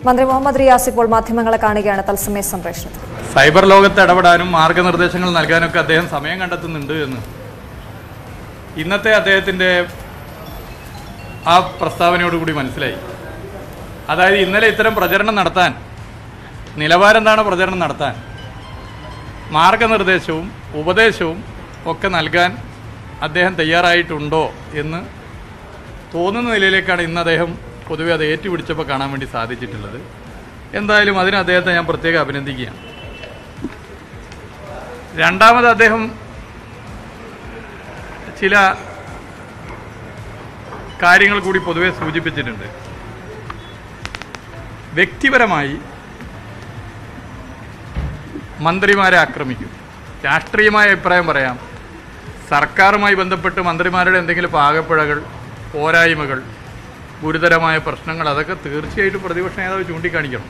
മന്ത്രി മുഹമ്മദ് റിയാസ് ഇപ്പോൾ മാധ്യമങ്ങളെ കാണുകയാണ് തത്സമയ സംപ്രേഷണത്തിൽ സൈബർ ലോകത്ത് ഇടപെടാനും മാർഗനിർദ്ദേശങ്ങൾ നൽകാനൊക്കെ അദ്ദേഹം സമയം കണ്ടെത്തുന്നുണ്ട് എന്ന് ഇന്നത്തെ അദ്ദേഹത്തിൻ്റെ ആ പ്രസ്താവനയോടുകൂടി മനസ്സിലായി അതായത് ഇന്നലെ ഇത്തരം പ്രചരണം നടത്താൻ നിലവാരം എന്താണ് പ്രചരണം നടത്താൻ മാർഗനിർദ്ദേശവും ഉപദേശവും ഒക്കെ നൽകാൻ അദ്ദേഹം തയ്യാറായിട്ടുണ്ടോ എന്ന് തോന്നുന്ന നിലയിലേക്കാണ് ഇന്ന് അദ്ദേഹം പൊതുവെ അത് ഏറ്റുപിടിച്ചപ്പോൾ കാണാൻ വേണ്ടി സാധിച്ചിട്ടുള്ളത് എന്തായാലും അതിന് അദ്ദേഹത്തെ ഞാൻ പ്രത്യേകം അഭിനന്ദിക്കുകയാണ് രണ്ടാമത് അദ്ദേഹം ചില കാര്യങ്ങൾ കൂടി പൊതുവെ സൂചിപ്പിച്ചിട്ടുണ്ട് വ്യക്തിപരമായി മന്ത്രിമാരെ ആക്രമിക്കും രാഷ്ട്രീയമായ അഭിപ്രായം പറയാം സർക്കാരുമായി ബന്ധപ്പെട്ട് മന്ത്രിമാരുടെ എന്തെങ്കിലും പാകപ്പിഴകൾ പോരായ്മകൾ ഗുരുതരമായ പ്രശ്നങ്ങൾ അതൊക്കെ തീർച്ചയായിട്ടും പ്രതിപക്ഷ നേതാവ് ചൂണ്ടിക്കാണിക്കണം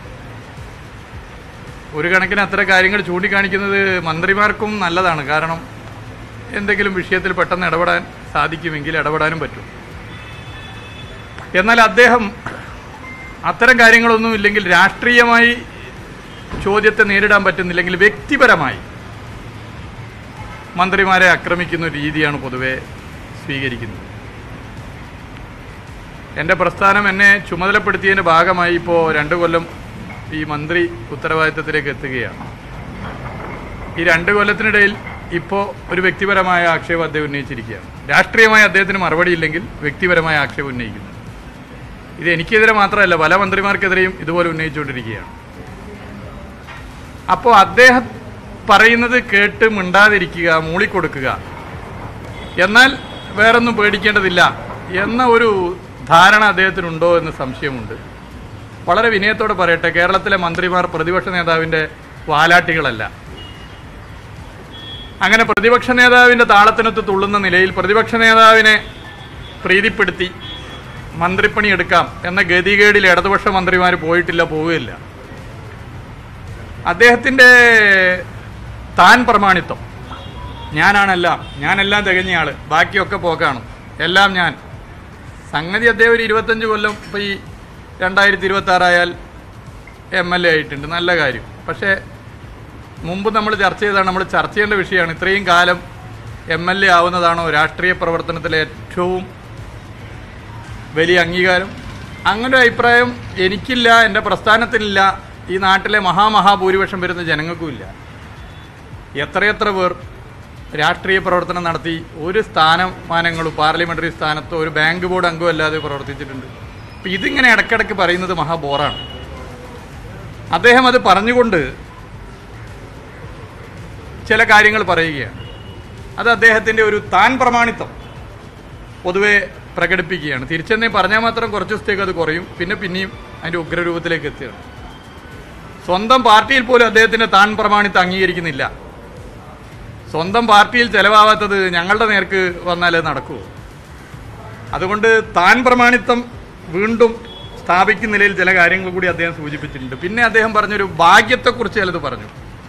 ഒരു കണക്കിന് അത്തരം കാര്യങ്ങൾ ചൂണ്ടിക്കാണിക്കുന്നത് മന്ത്രിമാർക്കും നല്ലതാണ് കാരണം എന്തെങ്കിലും വിഷയത്തിൽ പെട്ടെന്ന് ഇടപെടാൻ സാധിക്കുമെങ്കിൽ ഇടപെടാനും പറ്റും എന്നാൽ അദ്ദേഹം അത്തരം കാര്യങ്ങളൊന്നും ഇല്ലെങ്കിൽ രാഷ്ട്രീയമായി ചോദ്യത്തെ നേരിടാൻ പറ്റുന്നില്ലെങ്കിൽ വ്യക്തിപരമായി മന്ത്രിമാരെ ആക്രമിക്കുന്ന ഒരു രീതിയാണ് പൊതുവെ സ്വീകരിക്കുന്നത് എൻ്റെ പ്രസ്ഥാനം എന്നെ ചുമതലപ്പെടുത്തിയതിൻ്റെ ഭാഗമായി ഇപ്പോൾ രണ്ട് കൊല്ലം ഈ മന്ത്രി ഉത്തരവാദിത്തത്തിലേക്ക് എത്തുകയാണ് ഈ രണ്ട് കൊല്ലത്തിനിടയിൽ ഇപ്പോൾ ഒരു വ്യക്തിപരമായ ആക്ഷേപം അദ്ദേഹം ഉന്നയിച്ചിരിക്കുകയാണ് രാഷ്ട്രീയമായ അദ്ദേഹത്തിന് മറുപടി ഇല്ലെങ്കിൽ വ്യക്തിപരമായ ആക്ഷേപം ഉന്നയിക്കുന്നു ഇത് എനിക്കെതിരെ മാത്രമല്ല പല മന്ത്രിമാർക്കെതിരെയും ഇതുപോലെ ഉന്നയിച്ചുകൊണ്ടിരിക്കുകയാണ് അപ്പോൾ അദ്ദേഹം പറയുന്നത് കേട്ട് മിണ്ടാതിരിക്കുക മൂളിക്കൊടുക്കുക എന്നാൽ വേറൊന്നും പേടിക്കേണ്ടതില്ല എന്ന ഒരു ധാരണ അദ്ദേഹത്തിനുണ്ടോ എന്ന് സംശയമുണ്ട് വളരെ വിനയത്തോടെ പറയട്ടെ കേരളത്തിലെ മന്ത്രിമാർ പ്രതിപക്ഷ നേതാവിൻ്റെ വാലാട്ടികളല്ല അങ്ങനെ പ്രതിപക്ഷ നേതാവിൻ്റെ താളത്തിനൊത്ത് തുള്ളുന്ന നിലയിൽ പ്രതിപക്ഷ നേതാവിനെ പ്രീതിപ്പെടുത്തി മന്ത്രിപ്പണി എടുക്കാം എന്ന ഗതികേടിൽ ഇടതുപക്ഷ മന്ത്രിമാർ പോയിട്ടില്ല പോവുകയില്ല അദ്ദേഹത്തിൻ്റെ താൻ പ്രമാണിത്വം ഞാനാണെല്ലാം ഞാനെല്ലാം തികഞ്ഞ ആള് ബാക്കിയൊക്കെ പോക്കാണ് എല്ലാം ഞാൻ സംഗതി അദ്ദേഹം ഒരു ഇരുപത്തഞ്ച് കൊല്ലം ഇപ്പോൾ ഈ രണ്ടായിരത്തി ഇരുപത്തി ആറായാൽ എം എൽ എ ആയിട്ടുണ്ട് നല്ല കാര്യം പക്ഷേ മുമ്പ് നമ്മൾ ചർച്ച ചെയ്തതാണ് നമ്മൾ ചർച്ച ചെയ്യേണ്ട വിഷയമാണ് ഇത്രയും കാലം എം എൽ എ ആവുന്നതാണോ രാഷ്ട്രീയ പ്രവർത്തനത്തിലെ ഏറ്റവും വലിയ അംഗീകാരം അങ്ങനെ ഒരു അഭിപ്രായം എനിക്കില്ല എൻ്റെ പ്രസ്ഥാനത്തിനില്ല ഈ നാട്ടിലെ മഹാമഹാഭൂരിപക്ഷം വരുന്ന ജനങ്ങൾക്കുമില്ല എത്രയെത്ര പേർ രാഷ്ട്രീയ പ്രവർത്തനം നടത്തി ഒരു സ്ഥാനമാനങ്ങളും പാർലമെൻ്ററി സ്ഥാനത്തോ ഒരു ബാങ്ക് ബോർഡ് അംഗമല്ലാതെ പ്രവർത്തിച്ചിട്ടുണ്ട് അപ്പം ഇതിങ്ങനെ ഇടയ്ക്കിടയ്ക്ക് പറയുന്നത് മഹാബോറാണ് അദ്ദേഹം അത് പറഞ്ഞുകൊണ്ട് ചില കാര്യങ്ങൾ പറയുകയാണ് അത് അദ്ദേഹത്തിൻ്റെ ഒരു താൻ പ്രമാണിത്വം പൊതുവെ പ്രകടിപ്പിക്കുകയാണ് തിരിച്ചെന്നേ പറഞ്ഞാൽ മാത്രം കുറച്ച് ദിവസത്തേക്ക് അത് കുറയും പിന്നെ പിന്നെയും അതിൻ്റെ ഉഗ്രരൂപത്തിലേക്ക് എത്തുകയാണ് സ്വന്തം പാർട്ടിയിൽ പോലും അദ്ദേഹത്തിൻ്റെ താൻ പ്രമാണിത്വം അംഗീകരിക്കുന്നില്ല സ്വന്തം പാർട്ടിയിൽ ചെലവാവാത്തത് ഞങ്ങളുടെ നേർക്ക് വന്നാൽ അത് നടക്കുമോ അതുകൊണ്ട് താൻ പ്രമാണിത്വം വീണ്ടും സ്ഥാപിക്കുന്ന നിലയിൽ ചില കാര്യങ്ങൾ കൂടി അദ്ദേഹം സൂചിപ്പിച്ചിട്ടുണ്ട് പിന്നെ അദ്ദേഹം പറഞ്ഞൊരു ഭാഗ്യത്തെക്കുറിച്ച് ചിലത് പറഞ്ഞു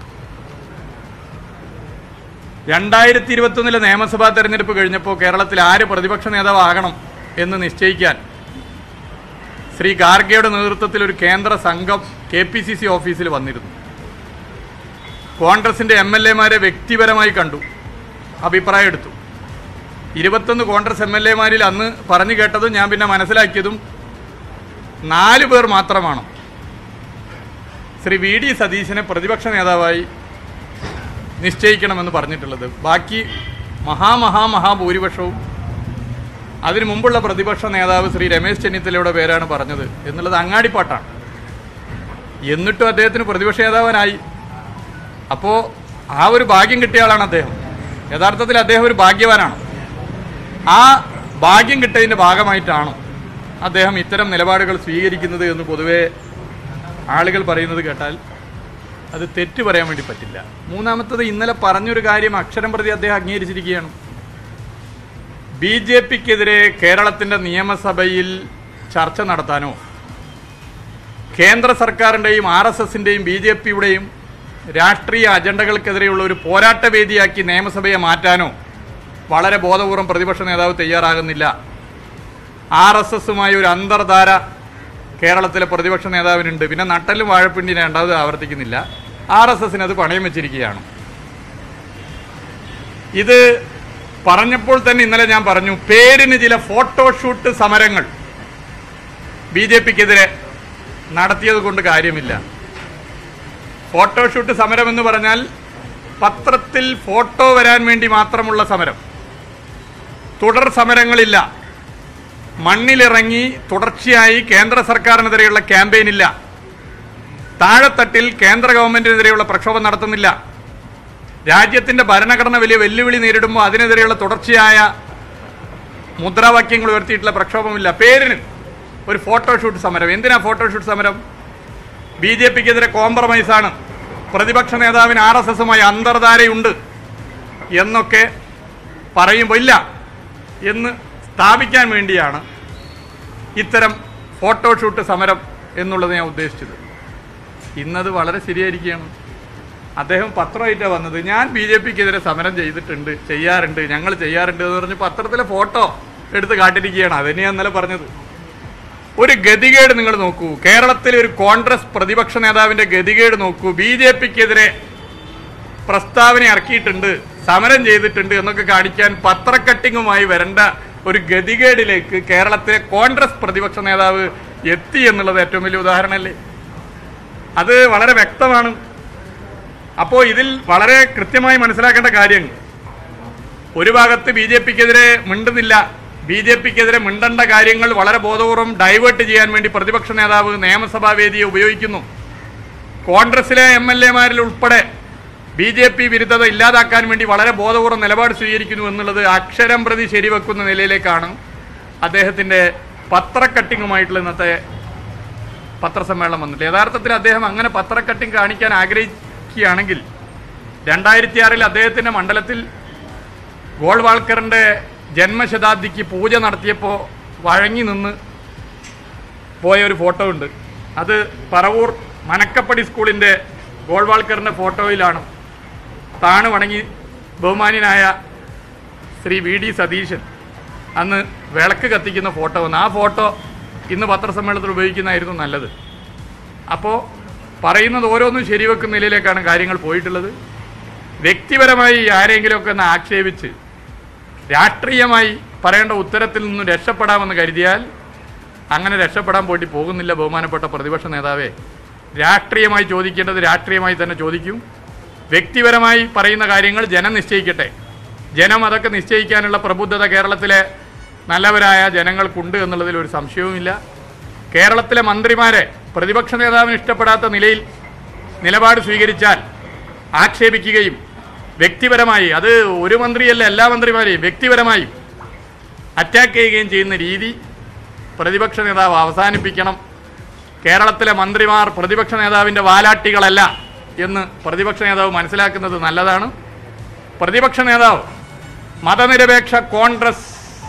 രണ്ടായിരത്തി ഇരുപത്തൊന്നിലെ നിയമസഭാ തെരഞ്ഞെടുപ്പ് കഴിഞ്ഞപ്പോൾ കേരളത്തിൽ ആര് പ്രതിപക്ഷ നേതാവാകണം എന്ന് നിശ്ചയിക്കാൻ ശ്രീ ഖാർഗെയുടെ നേതൃത്വത്തിൽ ഒരു കേന്ദ്ര സംഘം കെ പി സി സി ഓഫീസിൽ വന്നിരുന്നു കോൺഗ്രസിൻ്റെ എം എൽ എമാരെ വ്യക്തിപരമായി കണ്ടു അഭിപ്രായം എടുത്തു ഇരുപത്തൊന്ന് കോൺഗ്രസ് എം എൽ എമാരിൽ അന്ന് പറഞ്ഞു കേട്ടതും ഞാൻ പിന്നെ മനസ്സിലാക്കിയതും നാല് പേർ മാത്രമാണ് ശ്രീ വി ഡി സതീശനെ പ്രതിപക്ഷ നേതാവായി നിശ്ചയിക്കണമെന്ന് പറഞ്ഞിട്ടുള്ളത് ബാക്കി മഹാമഹാ മഹാഭൂരിപക്ഷവും അതിനു മുമ്പുള്ള പ്രതിപക്ഷ നേതാവ് ശ്രീ രമേശ് ചെന്നിത്തലയുടെ പേരാണ് പറഞ്ഞത് എന്നുള്ളത് അങ്ങാടിപ്പാട്ടാണ് എന്നിട്ടും അദ്ദേഹത്തിന് പ്രതിപക്ഷ നേതാവനായി അപ്പോൾ ആ ഒരു ഭാഗ്യം കിട്ടിയ ആളാണ് അദ്ദേഹം യഥാർത്ഥത്തിൽ അദ്ദേഹം ഒരു ഭാഗ്യവാനാണ് ആ ഭാഗ്യം കിട്ടിയതിൻ്റെ ഭാഗമായിട്ടാണ് അദ്ദേഹം ഇത്തരം നിലപാടുകൾ സ്വീകരിക്കുന്നത് എന്ന് പൊതുവേ ആളുകൾ പറയുന്നത് കേട്ടാൽ അത് തെറ്റ് പറയാൻ വേണ്ടി പറ്റില്ല മൂന്നാമത്തത് ഇന്നലെ പറഞ്ഞൊരു കാര്യം അക്ഷരം പ്രതി അദ്ദേഹം അംഗീകരിച്ചിരിക്കുകയാണ് ബി ജെ പിക്കെതിരെ കേരളത്തിൻ്റെ നിയമസഭയിൽ ചർച്ച നടത്താനോ കേന്ദ്ര സർക്കാരിൻ്റെയും ആർ എസ് എസിൻ്റെയും ബി ജെ പിയുടെയും രാഷ്ട്രീയ അജണ്ടകൾക്കെതിരെയുള്ള ഒരു പോരാട്ട വേദിയാക്കി നിയമസഭയെ മാറ്റാനോ വളരെ ബോധപൂർവം പ്രതിപക്ഷ നേതാവ് തയ്യാറാകുന്നില്ല ആർ എസ് എസുമായി ഒരു അന്തർധാര കേരളത്തിലെ പ്രതിപക്ഷ നേതാവിനുണ്ട് പിന്നെ നട്ടലും വാഴപ്പിണ്ടിനെ രണ്ടാമത് ആവർത്തിക്കുന്നില്ല ആർ എസ് എസിന് അത് പണയം വെച്ചിരിക്കുകയാണ് ഇത് പറഞ്ഞപ്പോൾ തന്നെ ഇന്നലെ ഞാൻ പറഞ്ഞു പേരിന് ചില ഫോട്ടോഷൂട്ട് സമരങ്ങൾ ബി ജെ പിക്കെതിരെ നടത്തിയത് കൊണ്ട് കാര്യമില്ല ഫോട്ടോഷൂട്ട് സമരം എന്ന് പറഞ്ഞാൽ പത്രത്തിൽ ഫോട്ടോ വരാൻ വേണ്ടി മാത്രമുള്ള സമരം തുടർ സമരങ്ങളില്ല മണ്ണിലിറങ്ങി തുടർച്ചയായി കേന്ദ്ര സർക്കാരിനെതിരെയുള്ള ക്യാമ്പയിനില്ല താഴെത്തട്ടിൽ കേന്ദ്ര ഗവൺമെന്റിനെതിരെയുള്ള പ്രക്ഷോഭം നടത്തുന്നില്ല രാജ്യത്തിന്റെ ഭരണഘടന വലിയ വെല്ലുവിളി നേരിടുമ്പോൾ അതിനെതിരെയുള്ള തുടർച്ചയായ മുദ്രാവാക്യങ്ങൾ ഉയർത്തിയിട്ടുള്ള പ്രക്ഷോഭമില്ല പേരിന് ഒരു ഫോട്ടോഷൂട്ട് സമരം എന്തിനാ ഫോട്ടോഷൂട്ട് സമരം ബി ജെ പിക്കെതിരെ കോംപ്രമൈസാണ് പ്രതിപക്ഷ നേതാവിന് ആർ എസ് എസുമായി അന്തർധാരയുണ്ട് എന്നൊക്കെ പറയുമ്പോൾ ഇല്ല എന്ന് സ്ഥാപിക്കാൻ വേണ്ടിയാണ് ഇത്തരം ഫോട്ടോഷൂട്ട് സമരം എന്നുള്ളത് ഞാൻ ഉദ്ദേശിച്ചത് ഇന്നത് വളരെ ശരിയായിരിക്കുകയാണ് അദ്ദേഹം പത്രമായിട്ടാണ് വന്നത് ഞാൻ ബി ജെ പിക്കെതിരെ സമരം ചെയ്തിട്ടുണ്ട് ചെയ്യാറുണ്ട് ഞങ്ങൾ ചെയ്യാറുണ്ട് എന്ന് പറഞ്ഞ് പത്രത്തിലെ ഫോട്ടോ എടുത്ത് കാട്ടിരിക്കുകയാണ് അതന്നെ ഞാൻ ഇന്നലെ പറഞ്ഞത് ഒരു ഗതികേട് നിങ്ങൾ നോക്കൂ കേരളത്തിലെ ഒരു കോൺഗ്രസ് പ്രതിപക്ഷ നേതാവിന്റെ ഗതികേട് നോക്കൂ ബി ജെ പിക്കെതിരെ പ്രസ്താവന ഇറക്കിയിട്ടുണ്ട് സമരം ചെയ്തിട്ടുണ്ട് എന്നൊക്കെ കാണിക്കാൻ പത്രക്കട്ടിങ്ങുമായി വരേണ്ട ഒരു ഗതികേടിലേക്ക് കേരളത്തിലെ കോൺഗ്രസ് പ്രതിപക്ഷ നേതാവ് എത്തി എന്നുള്ളത് ഏറ്റവും വലിയ ഉദാഹരണമല്ലേ അത് വളരെ വ്യക്തമാണ് അപ്പോൾ ഇതിൽ വളരെ കൃത്യമായി മനസ്സിലാക്കേണ്ട കാര്യം ഒരു ഭാഗത്ത് ബി ജെ പിക്കെതിരെ മിണ്ടുന്നില്ല ബി ജെ പിക്കെതിരെ മിണ്ടേണ്ട കാര്യങ്ങൾ വളരെ ബോധപൂർവം ഡൈവേർട്ട് ചെയ്യാൻ വേണ്ടി പ്രതിപക്ഷ നേതാവ് നിയമസഭാ വേദിയെ ഉപയോഗിക്കുന്നു കോൺഗ്രസിലെ എം എൽ എമാരിൽ ഉൾപ്പെടെ ബി ജെ പി വിരുദ്ധത ഇല്ലാതാക്കാൻ വേണ്ടി വളരെ ബോധപൂർവ്വം നിലപാട് സ്വീകരിക്കുന്നു എന്നുള്ളത് അക്ഷരം പ്രതി ശരിവെക്കുന്ന നിലയിലേക്കാണ് അദ്ദേഹത്തിൻ്റെ പത്രക്കട്ടിങ്ങുമായിട്ടുള്ള ഇന്നത്തെ പത്രസമ്മേളനം വന്നിട്ട് യഥാർത്ഥത്തിൽ അദ്ദേഹം അങ്ങനെ പത്രക്കട്ടിങ് കാണിക്കാൻ ആഗ്രഹിക്കുകയാണെങ്കിൽ രണ്ടായിരത്തി ആറിൽ അദ്ദേഹത്തിൻ്റെ മണ്ഡലത്തിൽ ഗോൾവാൾക്കറിൻ്റെ ജന്മശതാബ്ദിക്ക് പൂജ നടത്തിയപ്പോൾ വഴങ്ങി നിന്ന് പോയ ഒരു ഫോട്ടോ ഉണ്ട് അത് പറവൂർ മനക്കപ്പടി സ്കൂളിൻ്റെ ഗോൾവാൾക്കറിൻ്റെ ഫോട്ടോയിലാണ് താണ് വണങ്ങി ബഹുമാന്യനായ ശ്രീ വി ഡി സതീശൻ അന്ന് വിളക്ക് കത്തിക്കുന്ന ഫോട്ടോ വന്നു ആ ഫോട്ടോ ഇന്ന് പത്രസമ്മേളനത്തിൽ ഉപയോഗിക്കുന്നതായിരുന്നു നല്ലത് അപ്പോൾ പറയുന്നത് ഓരോന്നും ശരിവെക്കുന്ന നിലയിലേക്കാണ് കാര്യങ്ങൾ പോയിട്ടുള്ളത് വ്യക്തിപരമായി ആരെങ്കിലുമൊക്കെ ഒന്ന് ആക്ഷേപിച്ച് രാഷ്ട്രീയമായി പറയേണ്ട ഉത്തരത്തിൽ നിന്നും രക്ഷപ്പെടാമെന്ന് കരുതിയാൽ അങ്ങനെ രക്ഷപ്പെടാൻ വേണ്ടി പോകുന്നില്ല ബഹുമാനപ്പെട്ട പ്രതിപക്ഷ നേതാവേ രാഷ്ട്രീയമായി ചോദിക്കേണ്ടത് രാഷ്ട്രീയമായി തന്നെ ചോദിക്കും വ്യക്തിപരമായി പറയുന്ന കാര്യങ്ങൾ ജനം നിശ്ചയിക്കട്ടെ ജനം അതൊക്കെ നിശ്ചയിക്കാനുള്ള പ്രബുദ്ധത കേരളത്തിലെ നല്ലവരായ ജനങ്ങൾക്കുണ്ട് എന്നുള്ളതിൽ ഒരു സംശയവുമില്ല കേരളത്തിലെ മന്ത്രിമാരെ പ്രതിപക്ഷ നേതാവിന് ഇഷ്ടപ്പെടാത്ത നിലയിൽ നിലപാട് സ്വീകരിച്ചാൽ ആക്ഷേപിക്കുകയും വ്യക്തിപരമായി അത് ഒരു മന്ത്രിയല്ല എല്ലാ മന്ത്രിമാരെയും വ്യക്തിപരമായി അറ്റാക്ക് ചെയ്യുകയും ചെയ്യുന്ന രീതി പ്രതിപക്ഷ നേതാവ് അവസാനിപ്പിക്കണം കേരളത്തിലെ മന്ത്രിമാർ പ്രതിപക്ഷ നേതാവിൻ്റെ വാലാട്ടികളല്ല എന്ന് പ്രതിപക്ഷ നേതാവ് മനസ്സിലാക്കുന്നത് നല്ലതാണ് പ്രതിപക്ഷ നേതാവ് മതനിരപേക്ഷ കോൺഗ്രസ്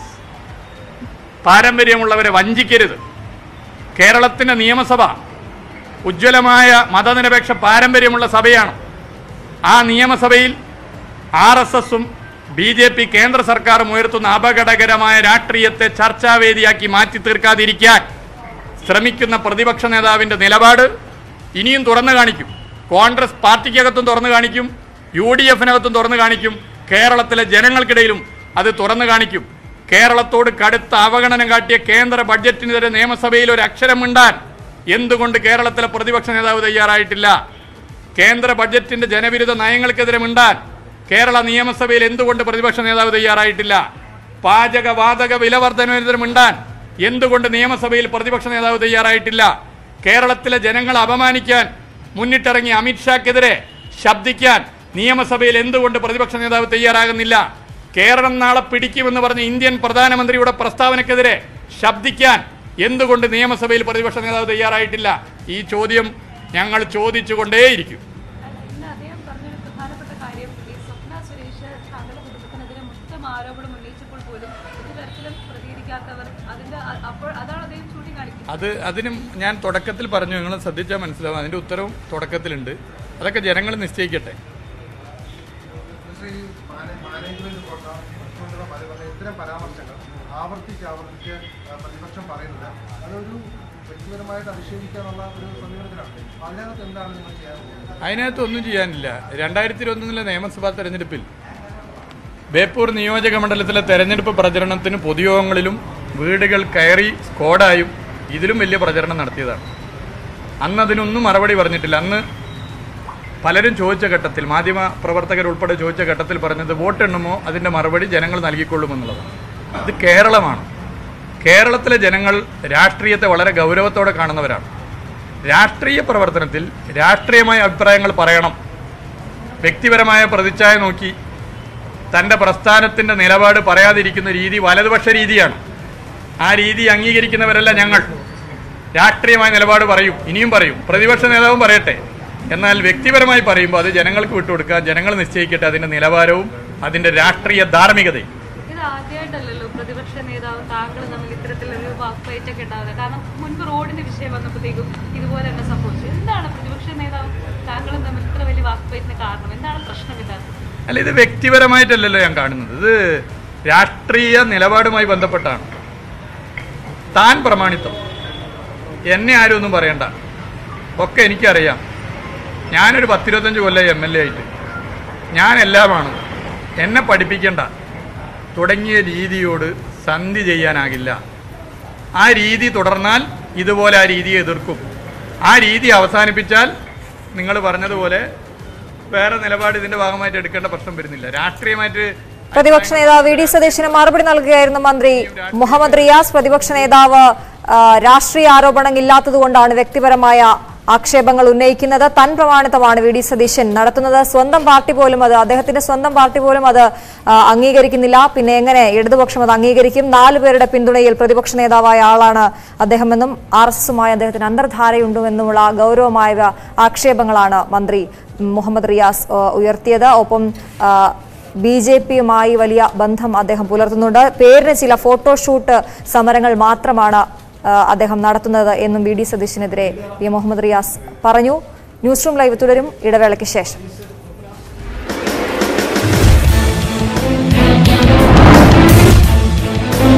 പാരമ്പര്യമുള്ളവരെ വഞ്ചിക്കരുത് കേരളത്തിൻ്റെ നിയമസഭ ഉജ്ജ്വലമായ മതനിരപേക്ഷ പാരമ്പര്യമുള്ള സഭയാണ് ആ നിയമസഭയിൽ ആർ എസ് എസും ബി ജെ പി കേന്ദ്ര സർക്കാരും ഉയർത്തുന്ന അപകടകരമായ രാഷ്ട്രീയത്തെ ചർച്ചാവേദിയാക്കി മാറ്റി തീർക്കാതിരിക്കാൻ ശ്രമിക്കുന്ന പ്രതിപക്ഷ നേതാവിൻ്റെ നിലപാട് ഇനിയും തുറന്നു കാണിക്കും കോൺഗ്രസ് പാർട്ടിക്കകത്തും തുറന്നു കാണിക്കും യു ഡി എഫിനകത്തും തുറന്നു കാണിക്കും കേരളത്തിലെ ജനങ്ങൾക്കിടയിലും അത് തുറന്നു കാണിക്കും കേരളത്തോട് കടുത്ത അവഗണന കാട്ടിയ കേന്ദ്ര ബഡ്ജറ്റിനെതിരെ നിയമസഭയിൽ ഒരു അക്ഷരം മിണ്ടാൻ എന്തുകൊണ്ട് കേരളത്തിലെ പ്രതിപക്ഷ നേതാവ് തയ്യാറായിട്ടില്ല കേന്ദ്ര ബഡ്ജറ്റിന്റെ ജനവിരുദ്ധ നയങ്ങൾക്കെതിരെ മിണ്ടാൻ കേരള നിയമസഭയിൽ എന്തുകൊണ്ട് പ്രതിപക്ഷ നേതാവ് തയ്യാറായിട്ടില്ല പാചക വാതക വിലവർദ്ധനവിനെതിരെ മിണ്ടാൻ എന്തുകൊണ്ട് നിയമസഭയിൽ പ്രതിപക്ഷ നേതാവ് തയ്യാറായിട്ടില്ല കേരളത്തിലെ ജനങ്ങളെ അപമാനിക്കാൻ മുന്നിട്ടിറങ്ങി അമിത്ഷാക്കെതിരെ ശബ്ദിക്കാൻ നിയമസഭയിൽ എന്തുകൊണ്ട് പ്രതിപക്ഷ നേതാവ് തയ്യാറാകുന്നില്ല കേരളം നാളെ പിടിക്കുമെന്ന് പറഞ്ഞ ഇന്ത്യൻ പ്രധാനമന്ത്രിയുടെ പ്രസ്താവനക്കെതിരെ ശബ്ദിക്കാൻ എന്തുകൊണ്ട് നിയമസഭയിൽ പ്രതിപക്ഷ നേതാവ് തയ്യാറായിട്ടില്ല ഈ ചോദ്യം ഞങ്ങൾ ചോദിച്ചുകൊണ്ടേയിരിക്കും ഇന്ന് അദ്ദേഹം പറഞ്ഞൊരു പ്രധാനപ്പെട്ട കാര്യം ഈ സ്വപ്ന സുരേഷ് താങ്കളുടെ കുടുംബത്തിനെതിരെ മൊത്തം ആരോപണം ഉന്നയിച്ചപ്പോൾ പോലും ഒരു തരത്തിലും പ്രതികരിക്കാത്തവർ അതിന്റെ അ- അപ്പോൾ അതാണ് അദ്ദേഹം ചൂണ്ടിക്കാണിക്കുന്നത് അത് അതിനും ഞാൻ തുടക്കത്തിൽ പറഞ്ഞു നിങ്ങൾ ശ്രദ്ധിച്ചാൽ മനസ്സിലാവും അതിൻ്റെ ഉത്തരവും തുടക്കത്തിലുണ്ട് അതൊക്കെ ജനങ്ങൾ നിശ്ചയിക്കട്ടെ പക്ഷേ ഈ മാനേ- മാനേജ്മെന്റ് പ്രോഗ്രാം മുഖ്യമന്ത്രിയുടെ പല പല ഇത്തരം പരാമർശങ്ങൾ ആവർത്തിച്ച് ആവർത്തിച്ച് ആ, പ്രതിപക്ഷം പറയുന്നത് അതൊരു വ്യക്തിപരമായിട്ട് അധിക്ഷേപിക്കാനുള്ള ഒരു സമീപനത്തിലാണ് അപ്പോൾ അതിനകത്ത് എന്താണ് നിങ്ങൾ ചെയ്യാൻ പോകുന്നത് അതിനകത്ത് ഒന്നും ചെയ്യാനില്ല രണ്ടായിരത്തി ഇരുപത്തൊന്നിലെ നിയമസഭാ തെരഞ്ഞെടുപ്പിൽ ബേപ്പൂർ നിയോജക മണ്ഡലത്തിലെ തെരഞ്ഞെടുപ്പ് പ്രചരണത്തിന് പൊതുയോഗങ്ങളിലും വീടുകൾ കയറി സ്ക്വാഡായും ഇതിലും വലിയ പ്രചരണം നടത്തിയതാണ് അന്ന് അതിനൊന്നും മറുപടി പറഞ്ഞിട്ടില്ല അന്ന് പലരും ചോദിച്ച ഘട്ടത്തിൽ മാധ്യമ പ്രവർത്തകരുൾപ്പെടെ ചോദിച്ച ഘട്ടത്തിൽ പറഞ്ഞത് വോട്ട് എണ്ണുമോ അതിൻ്റെ മറുപടി ജനങ്ങൾ നൽകിക്കൊള്ളുമെന്നുള്ളതാണ് ഇത് കേരളമാണ് കേരളത്തിലെ ജനങ്ങൾ രാഷ്ട്രീയത്തെ വളരെ ഗൗരവത്തോടെ കാണുന്നവരാണ് രാഷ്ട്രീയ പ്രവർത്തനത്തിൽ രാഷ്ട്രീയമായ അഭിപ്രായങ്ങൾ പറയണം വ്യക്തിപരമായ പ്രതിച്ഛായ നോക്കി തൻ്റെ പ്രസ്ഥാനത്തിൻ്റെ നിലപാട് പറയാതിരിക്കുന്ന രീതി വലതുപക്ഷ രീതിയാണ് ആ രീതി അംഗീകരിക്കുന്നവരല്ല ഞങ്ങൾ രാഷ്ട്രീയമായ നിലപാട് പറയും ഇനിയും പറയും പ്രതിപക്ഷ നേതാവും പറയട്ടെ എന്നാൽ വ്യക്തിപരമായി പറയുമ്പോൾ അത് ജനങ്ങൾക്ക് വിട്ടുകൊടുക്കുക ജനങ്ങൾ നിശ്ചയിക്കട്ടെ അതിൻ്റെ നിലവാരവും അതിൻ്റെ രാഷ്ട്രീയ ധാർമ്മികതയും ഇത് ആദ്യമായിട്ടല്ലല്ലോ പ്രതിപക്ഷ നേതാവ് താങ്കൾ തമ്മിൽ ഇത്തരത്തിലൊരു വാക്ഫൈറ്റ് ഒക്കെ ഉണ്ടാവുന്നത് കാരണം മുൻപ് റോഡിന്റെ വിഷയം വന്നപ്പോഴത്തേക്കും ഇതുപോലെ തന്നെ സംഭവിച്ചു എന്താണ് പ്രതിപക്ഷ നേതാവും താങ്കളും തമ്മിൽ ഇത്ര വലിയ വാക്ഫൈറ്റിന് കാരണം എന്താണ് പ്രശ്നം ഇല്ലാത്തത് അല്ല ഇത് വ്യക്തിപരമായിട്ടല്ലല്ലോ ഞാൻ കാണുന്നത് ഇത് രാഷ്ട്രീയ നിലപാടുമായി ബന്ധപ്പെട്ടാണ് താൻ പ്രമാണിത്വം എന്നെ ആരും ഒന്നും പറയണ്ട ഒക്കെ എനിക്കറിയാം ഞാനൊരു പത്തിരുപത്തഞ്ച് കൊല്ലം എം എൽ എ ആയിട്ട് ഞാൻ എല്ലാമാണ് എന്നെ പഠിപ്പിക്കേണ്ട തുടങ്ങിയ രീതിയോട് സന്ധി ചെയ്യാനാകില്ല ആ രീതി തുടർന്നാൽ ഇതുപോലെ ആ രീതിയെ എതിർക്കും ആ രീതി അവസാനിപ്പിച്ചാൽ നിങ്ങൾ പറഞ്ഞതുപോലെ വേറെ നിലപാട് ഇതിന്റെ ഭാഗമായിട്ട് എടുക്കേണ്ട പ്രശ്നം വരുന്നില്ല രാഷ്ട്രീയമായിട്ട് പ്രതിപക്ഷ നേതാവ് വി ഡി സതീശന് മറുപടി നൽകുകയായിരുന്നു മന്ത്രി മുഹമ്മദ് റിയാസ് പ്രതിപക്ഷ നേതാവ് ആ, രാഷ്ട്രീയ ആരോപണം ഇല്ലാത്തതുകൊണ്ടാണ് വ്യക്തിപരമായ ആക്ഷേപങ്ങൾ ഉന്നയിക്കുന്നത് തൻ പ്രമാണിത്തമാണ് വി ഡി സതീശൻ നടത്തുന്നത് സ്വന്തം പാർട്ടി പോലും അത് അദ്ദേഹത്തിന്റെ സ്വന്തം പാർട്ടി പോലും അത് ആ, അംഗീകരിക്കുന്നില്ല പിന്നെ എങ്ങനെ ഇടതുപക്ഷം അത് അംഗീകരിക്കും നാലു പേരുടെ പിന്തുണയിൽ പ്രതിപക്ഷ നേതാവായ ആളാണ് അദ്ദേഹമെന്നും ആർ എസ് എസുമായി അദ്ദേഹത്തിന് അന്തർധാരയുണ്ടെന്നുമുള്ള ഗൗരവമായ ആക്ഷേപങ്ങളാണ് മന്ത്രി മുഹമ്മദ് റിയാസ് ആ, ഉയർത്തിയത് ഒപ്പം ആ, ബി ജെ പിയുമായി വലിയ ബന്ധം അദ്ദേഹം പുലർത്തുന്നുണ്ട് പേരിന് ചില ഫോട്ടോഷൂട്ട് സമരങ്ങൾ മാത്രമാണ് ആ, അദ്ദേഹം നടത്തുന്നത് എന്നും വി ഡി സതീശിനെതിരെ പി മുഹമ്മദ് റിയാസ് പറഞ്ഞു ന്യൂസ് റൂം ലൈവ് തുടരും ഇടവേളയ്ക്ക് ശേഷം